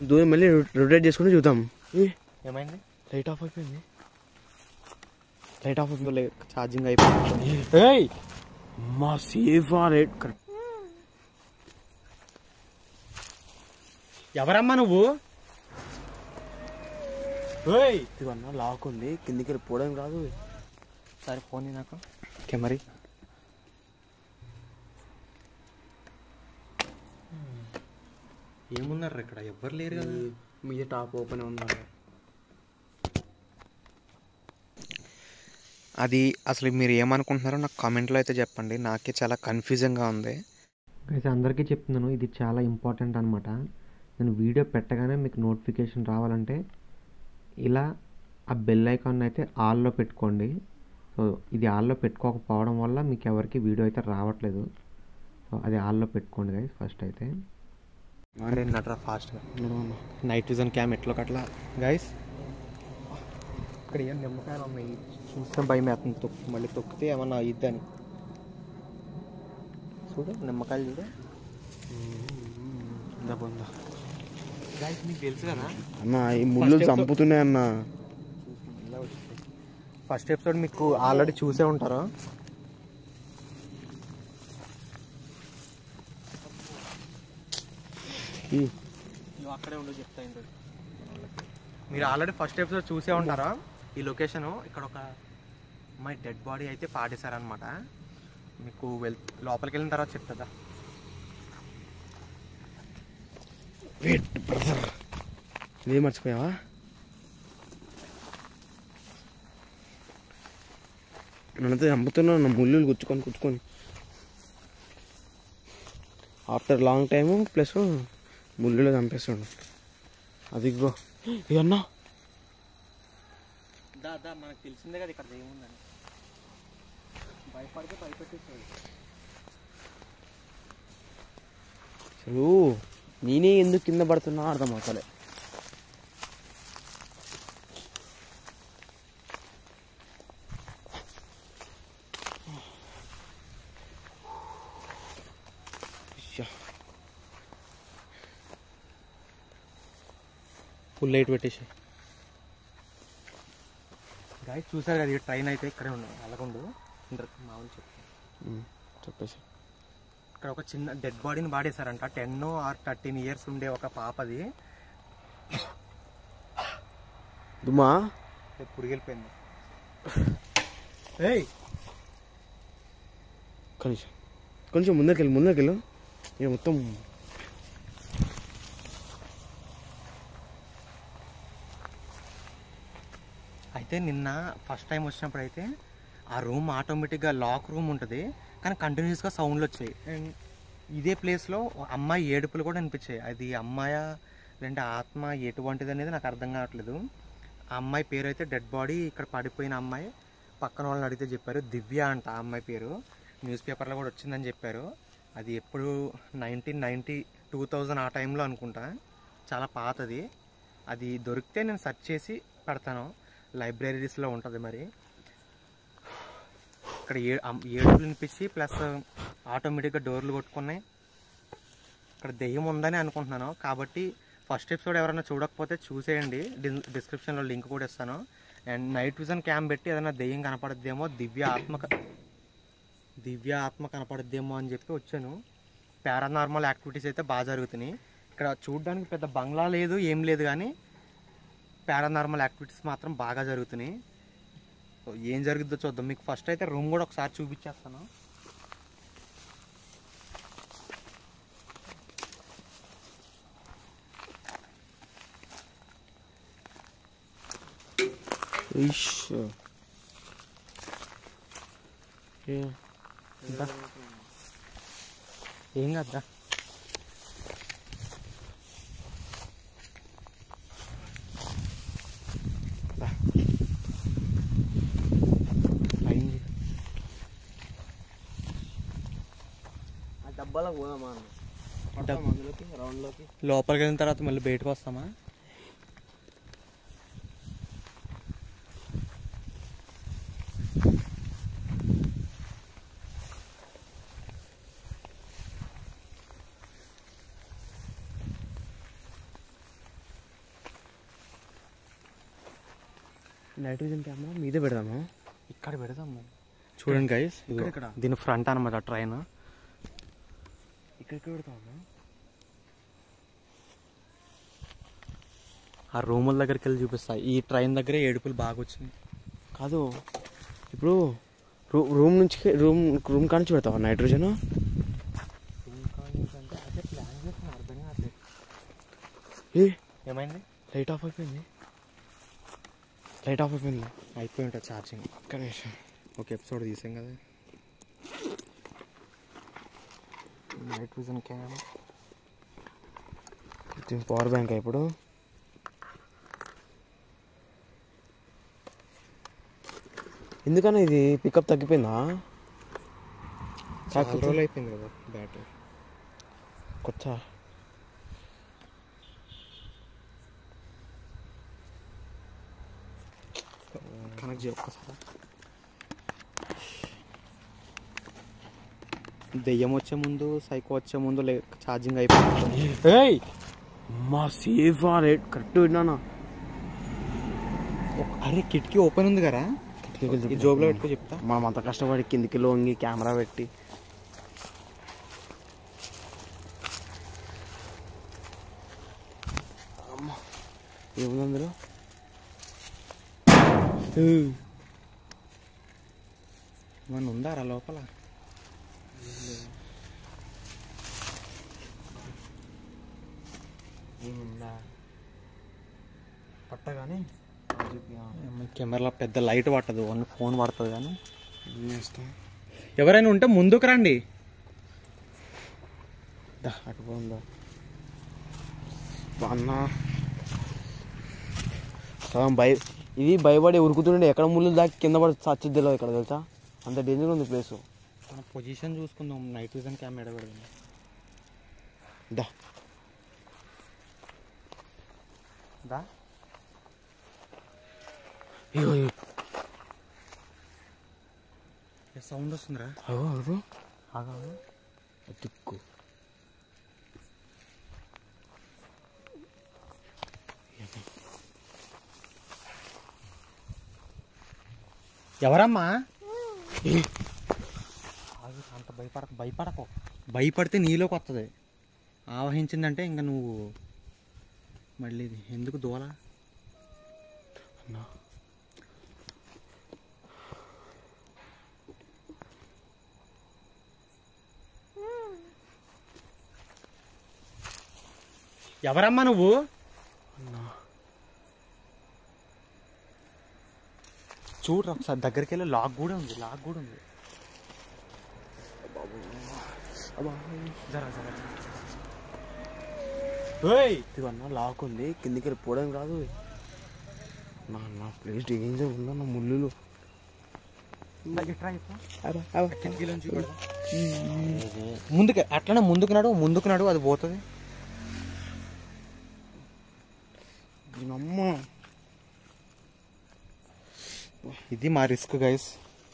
దూరం మళ్ళీ రొటేట్ చేసుకుంటూ చూద్దాం ఏ ఏమైంది లైట్ ఆఫ్ అయిపోయింది లైట్ ఆఫ్ అయిపోయింది ఛార్జింగ్ అయిపోయింది ఏయ్ మా సేఫ్ ఆ రేట్ కరెక్ట్ ఎవరమ్మా నువ్వు ఏయ్ ఇవన్నా లాక్ ఉంది కిందికి వెళ్ళి పోవడం రాదు సరే ఫోన్ నాకు కెమెరీ ఏమున్నారు ఇక్కడ ఎవ్వరు లేరు కదా మీద టాప్ ఓపెన్ ఉంది అది అసలు మీరు ఏమనుకుంటున్నారో నాకు కామెంట్లో అయితే చెప్పండి నాకే చాలా కన్ఫ్యూజన్గా ఉంది అయితే అందరికీ చెప్తున్నాను ఇది చాలా ఇంపార్టెంట్ అనమాట నేను వీడియో పెట్టగానే మీకు నోటిఫికేషన్ రావాలంటే ఇలా ఆ బెల్ ఐకాన్ అయితే ఆల్లో పెట్టుకోండి సో ఇది ఆల్లో పెట్టుకోకపోవడం వల్ల మీకు ఎవరికి వీడియో అయితే రావట్లేదు సో అది ఆల్లో పెట్టుకోండి గైస్ ఫస్ట్ అయితే నేను నటరా ఫాస్ట్గా నైట్ విజన్ క్యామ్ ఎట్లో కట్లా గైస్ ఇక్కడ ఏం నిమ్మకాయలు ఉన్నాయి చూస్తే భయం వేస్తుంది తొక్కు మళ్ళీ తొక్కితే ఏమన్నా ఇద్దని చూడు నిమ్మకాయలు చూడు ఉందా గైస్ మీకు తెలుసు కదా అన్న ఈ ముళ్ళు First చంపుతున్నాయి అన్న ఫస్ట్ ఎపిసోడ్ మీకు ఆల్రెడీ చూసే ఉంటారు ఈ అక్కడే ఉండు చెప్తా మీరు ఆల్రెడీ ఫస్ట్ ఎపిసోడ్ చూసే ఉంటారా ఈ లొకేషన్ ఇక్కడ ఒక మై డెడ్ బాడీ అయితే పాడేశారనమాట మీకు వెల్ లోపలికి వెళ్ళిన తర్వాత చెప్తుందా వెయిట్ బ్రదర్ ఇదే మర్చిపోయావా నన్నతో చంపుతున్నావు నా ముళ్ళు గుచ్చుకొని గుచ్చుకొని ఆఫ్టర్ లాంగ్ టైము ప్లస్ ముళ్ళులో చంపేస్తాడు అది ఇగో ఇవన్నా దా దా మనకు తెలిసిందే కదా ఇక్కడ ఏముందని భయపడితే భయపెట్టేస్తాడు అసలు నేనే ఎందుకు కింద పడుతున్నా అర్థం అవుతలే ఫుల్ లైట్ పెట్టేసి గాయస్ చూసారు కదా ఈ ట్రైన్ అయితే ఇక్కడే ఉండదు అలాగుండు మామూలు చెప్తాను చెప్పేసి ఇక్కడ ఒక చిన్న డెడ్ బాడీని పాడేశారంట టెన్ ఆర్ థర్టీన్ ఇయర్స్ ఉండే ఒక పాపది దుమ్మా పురిగెళ్ళిపోయింది ఏయ్ కొంచెం కొంచెం ముందరికెళ్ళి ముందరికెళ్ళు ఇక మొత్తం అయితే నిన్న ఫస్ట్ టైం వచ్చినప్పుడు అయితే ఆ రూమ్ ఆటోమేటిక్గా లాక్ రూమ్ ఉంటుంది కానీ కంటిన్యూస్గా సౌండ్లు వచ్చాయి అండ్ ఇదే ప్లేస్లో అమ్మాయి ఏడుపులు కూడా అనిపించాయి అది అమ్మాయ లేదంటే ఆత్మ ఎటువంటిది అనేది నాకు అర్థం కావట్లేదు ఆ అమ్మాయి పేరు అయితే డెడ్ బాడీ ఇక్కడ పడిపోయిన అమ్మాయి పక్కన వాళ్ళని అడిగితే చెప్పారు దివ్య అంట ఆ అమ్మాయి పేరు న్యూస్ పేపర్లో కూడా వచ్చిందని చెప్పారు అది ఎప్పుడు నైన్టీన్ నైంటీ టూ థౌజండ్ ఆ టైంలో అనుకుంటా చాలా పాతది అది దొరికితే నేను సెర్చ్ చేసి పెడతాను లైబ్రరీస్లో ఉంటుంది మరి ఇక్కడ ఏ అమ్- ఏడుపులు వినిపించి ప్లస్ ఆటోమేటిక్గా డోర్లు కొట్టుకున్నాయి ఇక్కడ దెయ్యం ఉందని అనుకుంటున్నాను కాబట్టి ఫస్ట్ ఎపిసోడ్ ఎవరైనా చూడకపోతే చూసేయండి డి- డిస్క్రిప్షన్లో లింక్ కూడా ఇస్తాను అండ్ నైట్ విజన్ క్యామ్ పెట్టి ఏదైనా దెయ్యం కనపడద్దేమో దివ్య ఆత్మ క- దివ్య ఆత్మ కనపడద్దేమో అని చెప్పి వచ్చాను పారానార్మల్ యాక్టివిటీస్ అయితే బాగా జరుగుతున్నాయి ఇక్కడ చూడడానికి పెద్ద బంగ్లా లేదు ఏం లేదు కానీ పారానార్మల్ యాక్టివిటీస్ మాత్రం బాగా జరుగుతున్నాయి సో ఏం జరుగుద్దో చూద్దాం మీకు ఫస్ట్ అయితే రూమ్ కూడా ఒకసారి చూపించేస్తాను ఇష్ ఏ దా. ఏం కాద్దా దా. అయింది. ఆ డబ్బాలకు పోదామా డబ్- అందులోకి రౌండ్లోకి లోపలికి వెళ్ళిన తర్వాత మళ్ళీ బయటకు వస్తామా నైట్రోజన్ కెమెరా మీదే పెడదాము ఇక్కడ పెడదాము చూడండి గైస్ ఇక్కడ, ఇక్కడ. దీని ఫ్రంట్ అనమాట ట్రైన్ ఇక్కడికి పెడతాము ఆ రూముల దగ్గరికి వెళ్ళి చూపిస్తా ఈ ట్రైన్ దగ్గరే ఏడుపులు బాగా వచ్చినాయి కాదు ఇప్పుడు రూ రూమ్ నుంచి రూమ్ రూమ్ కానించి పెడతావా నైట్రోజన్ అదే ప్లాన్ చేసిన అర్థం కావట్లేదు ఏ ఏమైంది లైట్ ఆఫ్ అయిపోయింది లైట్ ఆఫ్ అయిపోయింది అయిపోయి ఉంటుంది ఛార్జింగ్ ఒక్క నిమిషం ఒక ఎపిసోడ్ తీసాం కదా నైట్ విజన్ కెమెరా దీని పవర్ బ్యాంక్ ఇప్పుడు ఎందుకన్నా ఇది పికప్ తగ్గిపోయిందా చాలా రోజులు అయిపోయింది కదా బ్యాటరీ కొత్త కనెక్ట్ చేయ ఒక్కసారి దెయ్యం వచ్చే ముందు సైకో వచ్చే ముందు లే ఛార్జింగ్ అయిపోయింది ఏయ్ మా సేఫ్ రేట్ కరెక్ట్ విన్నానా అరే కిటికీ ఓపెన్ ఉంది కదా ఈ జోబులో పెట్టుకో చెప్తా మనం అంత కష్టపడి కిందికి లోంగి కెమెరా పెట్టి అమ్మ, ఏముంది అందులో ఏయ్, ఏమన్నా ఉందా రా లోపల ఏముందా పట్టగానే కెమెరాలో పెద్ద లైట్ పట్టదు ఓన్లీ ఫోన్ పడుతుంది కానీ ఏం చేస్తాం ఎవరైనా ఉంటే ముందుకు రండి దా అటు పోందా అన్న సగం భయ ఇది భయపడి ఉరుకుతుండే ఎక్కడ ముళ్ళు దాకా కింద పడి చచ్చిద్ది తెలియదు ఇక్కడ తెలుసా అంత డేంజర్ ఉంది ప్లేస్ మన పొజిషన్ చూసుకుందాం నైట్ విజన్ కెమెరా పెడదాం దా దా ఇగో ఇగో. సౌండ్ వస్తుందిరా అగో అగో ఆగా తిక్కు ఎవరమ్మా ఆగు, అంత భయపడక భయపడకు భయపడితే నీలోకి వస్తుంది ఆవహించిందంటే ఇంకా నువ్వు మళ్ళీ ఇది ఎందుకు దూల అన్నా ఎవరమ్మా నువ్వు చూడు ఒకసారి దగ్గరికి వెళ్ళి లాక్ కూడా ఉంది లాక్ కూడా ఉంది జరా జరా ఏయ్ ఇదిగో అన్న లాక్ ఉంది కిందికి వెళ్ళి పోవడం కాదు నా నా ప్లేస్ డేంజర్ ఉందా నా ముళ్ళు ముందుకు అట్లనే ముందుకు నడు ముందుకు నడు అది పోతుంది దీనమ్మ ఇది మా రిస్క్ గైస్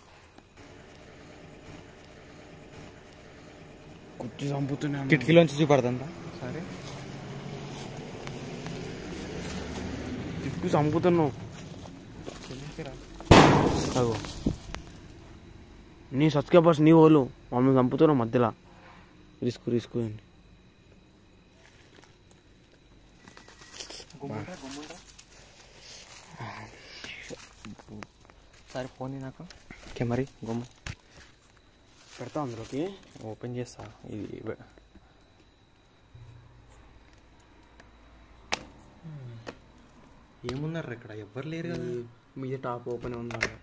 కుట్టి చంపుతున్నాను కిటికీలోంచి చూపడదంతా సరే తిక్కు చంపుతున్నావు అగో నీ సబ్స్క్రైబర్స్ నీ వాళ్ళు మమ్మల్ని చంపుతున్నావు మధ్యలో రిస్క్ రిస్క్ అండి సరే ఫోన్ నాకు కెమెరీ గుమ్మ పెడతా అందులోకి ఓపెన్ చేస్తా ఇది వె- ఏమున్నారు ఇక్కడ ఎవ్వరు లేరు కదా మీద టాప్ ఓపెన్ ఉందండి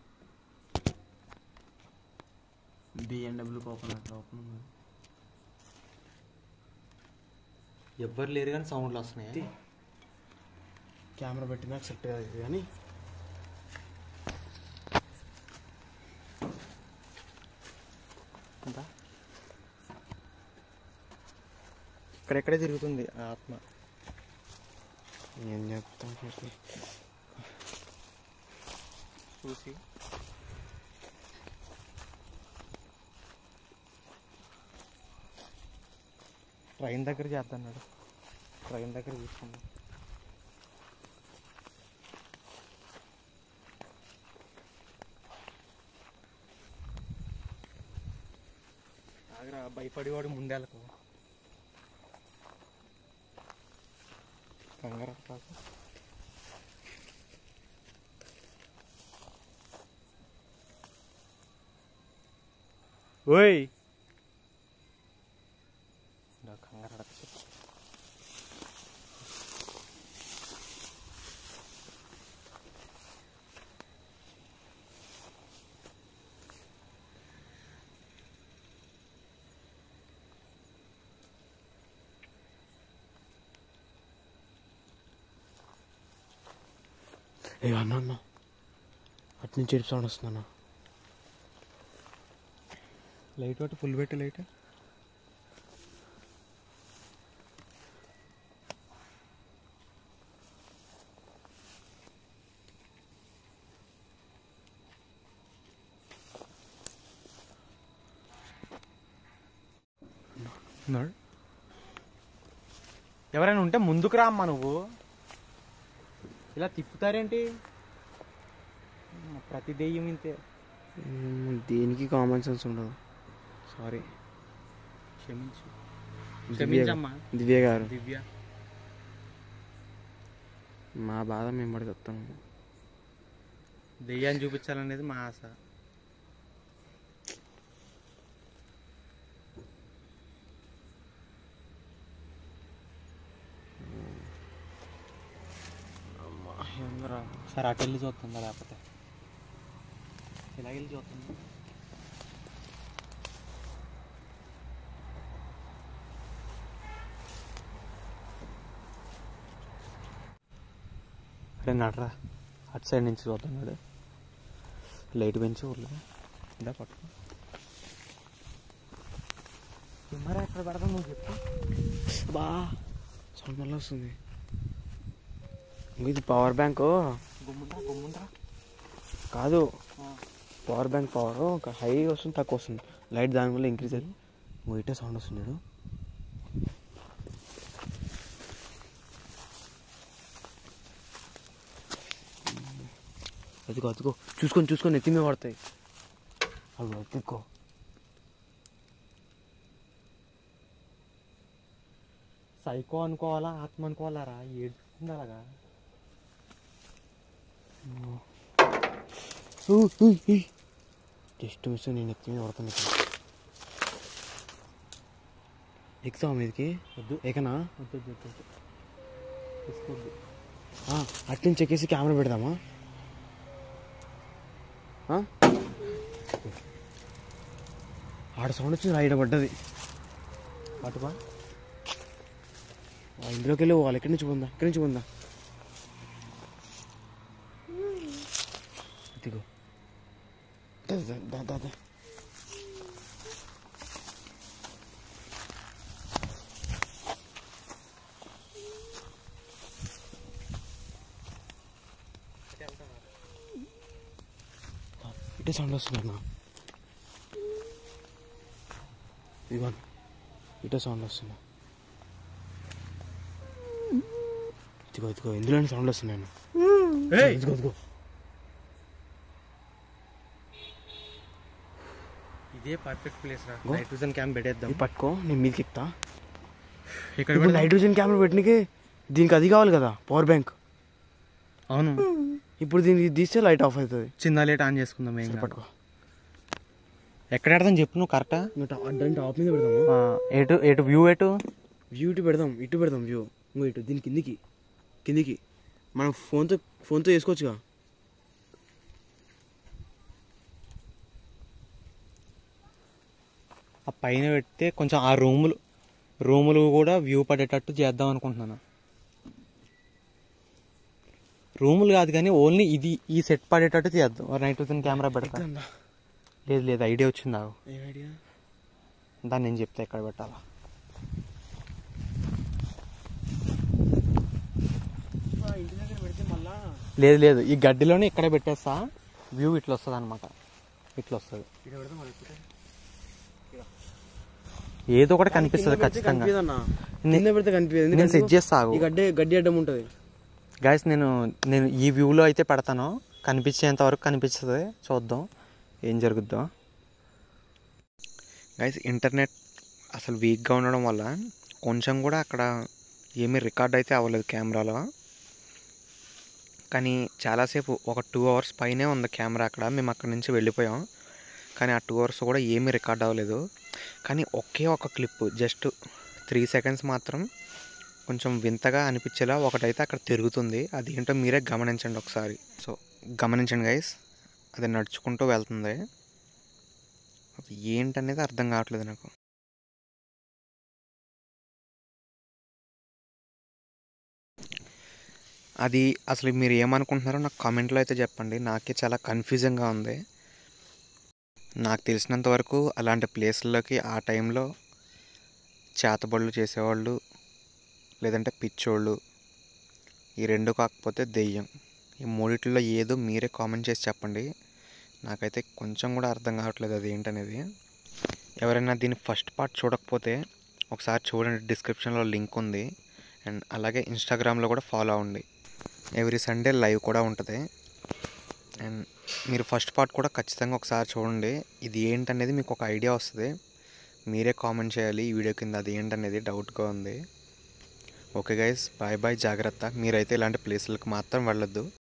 బిఎన్డబ్ల్యూకి ఓపెన్ అట్లా ఓపెన్ ఉంది ఎవ్వరు లేరు కానీ సౌండ్లు వస్తున్నాయి కెమెరా పెట్టినాక సెట్ కాదు ఇది కానీ అంతా ఇక్కడెక్కడే తిరుగుతుంది ఆ ఆత్మ ఏం చెప్తాం చూసి చూసి ట్రైన్ దగ్గర చేద్దన్నాడు ట్రైన్ దగ్గర చూసుకుందాం ఆగరా భయపడేవాడు ముందేళ్ళకు కంగారు పడకు. ఓయ్ ఇలా కంగారు పడకు. ఏ అన్న అన్న అటు నుంచి ఎడుపు సౌండ్ వస్తుందన్న లైట్ ఒకటి ఫుల్ పెట్టి లైట్ ఉన్నాడు ఎవరైనా ఉంటే ముందుకు రామ్మా నువ్వు ఇలా తిప్పుతారేంటి ప్రతి దెయ్యం ఇంతే మ్మ్, దేనికి కామన్ సెన్స్ ఉండదు సారీ క్షమించు దివ్య క్షమించమ్మా దివ్య గారు దివ్య మా బాధ మేము పడి చెప్తాను దెయ్యాన్ని చూపించాలనేది మా ఆశ సరే అటు వెళ్ళి చూస్తుందా లేకపోతే ఇలాగెళ్ళి చూస్తుందా అరే నడరా అటు సైడ్ నుంచి చూస్తున్నాడు లైట్ పెంచి ఊర్లో ఇలా పట్టుకో కెమెరా ఎక్కడ పెడదాం నువ్వు చెప్పు బా సౌండ్ మళ్ళీ వస్తుంది ఇంకో ఇది పవర్ బ్యాంక్ గుమ్ముండ్రా గుమ్ముండ్రా కాదు పవర్ బ్యాంక్ పవర్ ఒక హై వస్తుంది తక్కువ వస్తుంది లైట్ దాని వల్ల ఇంక్రీజ్ అయ్యి ఇంకో ఇటే సౌండ్ వస్తుంది చూడు. అదిగో అదిగో చూసుకొని చూసుకొని ఎత్తి మీద పడతాయి అవి ఎత్తుకో సైకో అనుకోవాలా ఆత్మ అనుకోవాలా ఏడుస్తుంది అలాగా జస్ట్ మిస్ నేను ఎత్తి మీద పడతాను ఇక్కడ ఎక్కుతావా మీదకి వద్దు ఏకనా వద్దు వద్దు వద్దు, వద్దు తీసుకోవద్దు ఆ, అటు నుంచి ఎక్కేసి కెమెరా పెడదామా ఆ? ఆడ సౌండ్ వచ్చింది రైడ్ పడ్డది అటుబా ఆ, ఇందులోకి వెళ్ళి పోవాలి ఎక్కడి నుంచి పోందా ఎక్కడి నుంచి పోందా ఇదిగో దా, దా, దా, దా, దా. ఇటే సౌండ్ వస్తుంది అన్న ఇదిగో ఇటే సౌండ్ వస్తుంది ఇదిగో ఇదిగో ఇందులోనే సౌండ్ వస్తున్నాయి అన్న. ఇదిగో ఇదిగో ఇదే పర్ఫెక్ట్ ప్లేస్ రా గో. నైట్ విజన్ క్యాంప్ పెట్టేద్దాం ఇది పట్టుకో నేను మీదకి ఎక్కుతా ఇక్కడ ఇప్పుడు హైడ్రోజన్ కెమెరా పెట్టడానికి దీనికి అది కావాలి కదా పవర్ బ్యాంక్ అవును ఇప్పుడు దీనికి తీస్తే లైట్ ఆఫ్ అవుతుంది చిన్న లైట్ ఆన్ చేసుకుందాం ఏం సరే, కాదు. పట్టుకో ఎక్కడ పెడదాం చెప్పు నువ్వు కరెక్టా ఇంకా టా- దాని టాప్ మీద పెడదాము ఎటు ఎటు వ్యూ ఎటు వ్యూ ఇటు పెడదాం ఇటు పెడదాం వ్యూ ఇంకో ఇటు దీని కిందికి కిందికి మనం ఫోన్తో ఫోన్తో చేసుకోవచ్చుగా ఆ పైన పెడితే కొంచెం ఆ రూములు రూములు కూడా వ్యూ పడేటట్టు చేద్దాం అనుకుంటున్నాను రూములు కాదు కానీ ఓన్లీ ఇది ఈ సెట్ పడేటట్టు చేద్దాం నైట్ విజన్ కెమెరా పెడతా ఎక్కుతుందా? లేదు లేదు ఐడియా వచ్చింది నాకు ఏం ఐడియా దాన్ని నేను చెప్తా ఎక్కడ పెట్టాలా ఇంటి దగ్గర పెడితే మళ్ళా లేదు లేదు ఈ గడ్డిలోనే ఇక్కడ పెట్టేస్తా వ్యూ ఇట్లా వస్తుంది అనమాట ఇట్లా వస్తుంది ఇక్కడ పెడదాం మరి ఎక్కడ? ఏదో ఒకటి కనిపిస్తుంది కింద పెడితే ఖచ్చితంగా కనిపించదన్నా. నే- కింద పెడితే కనిపించదు నేను సెట్ చేస్తా ఆగు. ఈ గడ్డి గడ్డి అడ్డం ఉంటుంది గాయస్ నేను నేను ఈ వ్యూలో అయితే పెడతాను కనిపించేంత వరకు కనిపిస్తుంది చూద్దాం ఏం జరుగుద్దో గైస్ ఇంటర్నెట్ అసలు వీక్గా ఉండడం వల్ల కొంచెం కూడా అక్కడ ఏమీ రికార్డ్ అయితే అవ్వలేదు కెమెరాలో కానీ చాలాసేపు ఒక టూ అవర్స్ పైనే ఉంది కెమెరా అక్కడ మేము అక్కడి నుంచి వెళ్ళిపోయాం కానీ ఆ టూ అవర్స్ కూడా ఏమీ రికార్డ్ అవ్వలేదు కానీ ఒకే ఒక క్లిప్ జస్ట్ త్రీ సెకండ్స్ మాత్రం కొంచెం వింతగా అనిపించేలా ఒకటైతే అక్కడ తిరుగుతుంది అది ఏంటో మీరే గమనించండి ఒకసారి సో గమనించండి గైస్ అది నడుచుకుంటూ వెళ్తుంది అది ఏంటనేది అర్థం కావట్లేదు నాకు అది అసలు మీరు ఏమనుకుంటున్నారో నాకు కామెంట్లో అయితే చెప్పండి నాకే చాలా కన్ఫ్యూజింగ్గా ఉంది నాకు తెలిసినంత వరకు అలాంటి ప్లేస్లలోకి ఆ టైంలో చేతబడులు చేసేవాళ్ళు లేదంటే పిచ్చోళ్ళు ఈ రెండు కాకపోతే దెయ్యం ఈ మూడిట్లో ఏదో మీరే కామెంట్ చేసి చెప్పండి నాకైతే కొంచెం కూడా అర్థం కావట్లేదు అది ఏంటనేది ఎవరైనా దీని ఫస్ట్ పార్ట్ చూడకపోతే ఒకసారి చూడండి డిస్క్రిప్షన్లో లింక్ ఉంది అండ్ అలాగే ఇన్స్టాగ్రామ్లో కూడా ఫాలో అవ్వండి ఎవ్రీ సండే లైవ్ కూడా ఉంటుంది అండ్ మీరు ఫస్ట్ పార్ట్ కూడా ఖచ్చితంగా ఒకసారి చూడండి ఇది ఏంటనేది మీకు ఒక ఐడియా వస్తుంది మీరే కామెంట్ చేయాలి ఈ వీడియో కింద అది ఏంటనేది డౌట్గా ఉంది ఓకే గైస్ బాయ్ బాయ్ జాగ్రత్త మీరైతే ఇలాంటి ప్లేసులకు మాత్రం వెళ్ళొద్దు